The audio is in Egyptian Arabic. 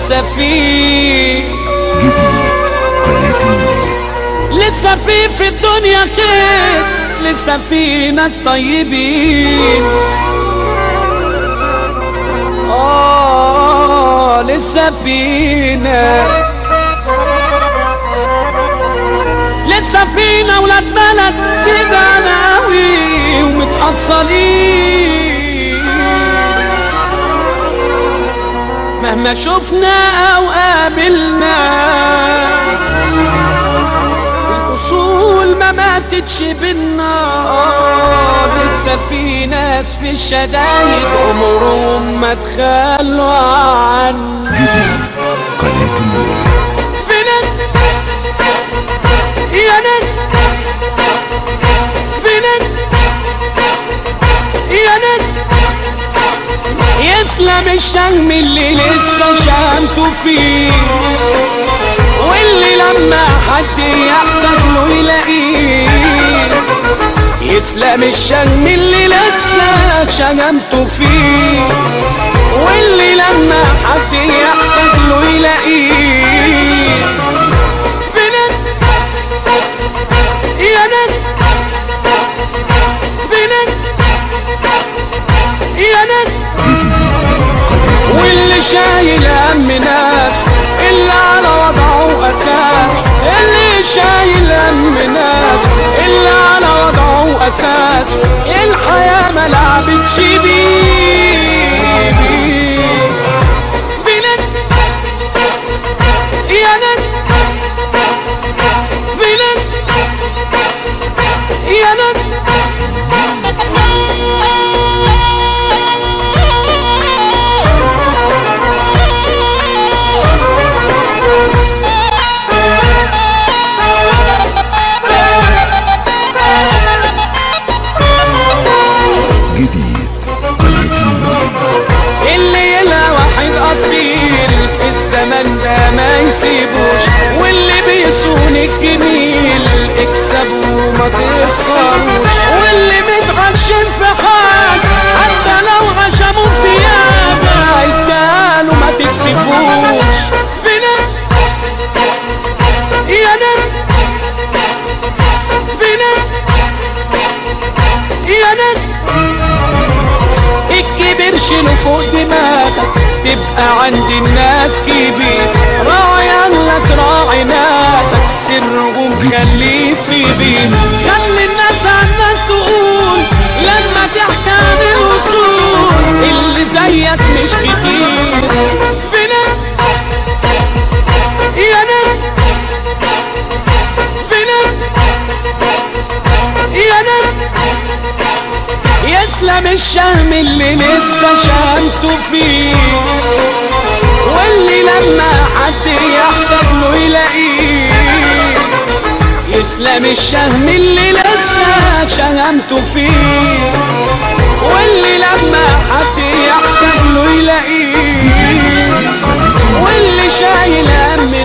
لسه في جديد قناة النور لسه في في الدنيا خير لسه في ناس طيبين آه لسه فينا لسه فينا ولاد بلد كده ناوي ومتأصلين مهما شفنا أو قابلنا الأصول ما ماتتش بينا آه، لسه في ناس في الشدايد عمرهم ما تخلوا عن جديد قناة النور في ناس يا ناس في ناس يا ناس يسلم الشهم اللي لسه شامته فيه واللي لما حد يحتاج له يلاقيه يسلم الشهم اللي لسه شجمته فيه واللي لما حد يحتاج له يلاقيه في ناس يا ناس في ناس يا ناس واللي شايل هم ناس اللي على وضعه اساس اللي شايل هم ناس اللي على وضعه اساس الحياه ما لعبتش بيه في ناس يا ناس في ناس يا ناس جديد قناة النور اللي يلا واحد اصيل في الزمن ده ما يسيبوش واللي بيصون الجميل اكسبوا ما تخسروش واللي متغشم في حاجة حتى لو غشموا بزيادة اداله ما تكسفوش في ناس يا ناس في ناس يا ناس الكبير شيله فوق دماغك تبقى عند الناس كبير راعي عنك راعي ناسك سرهم خليه في بيت خلي الناس عنك تقول لما تحكي عن الوصول اللي زيك مش كتير في ناس يا ناس في ناس يا ناس يسلم الشهم اللي لسه شامته فيه واللي لما حد يحتاج له يلاقيه يسلم الشهم اللي لسه شهمته فيه واللي لما حد يحتاج له يلاقيه واللي شايل هم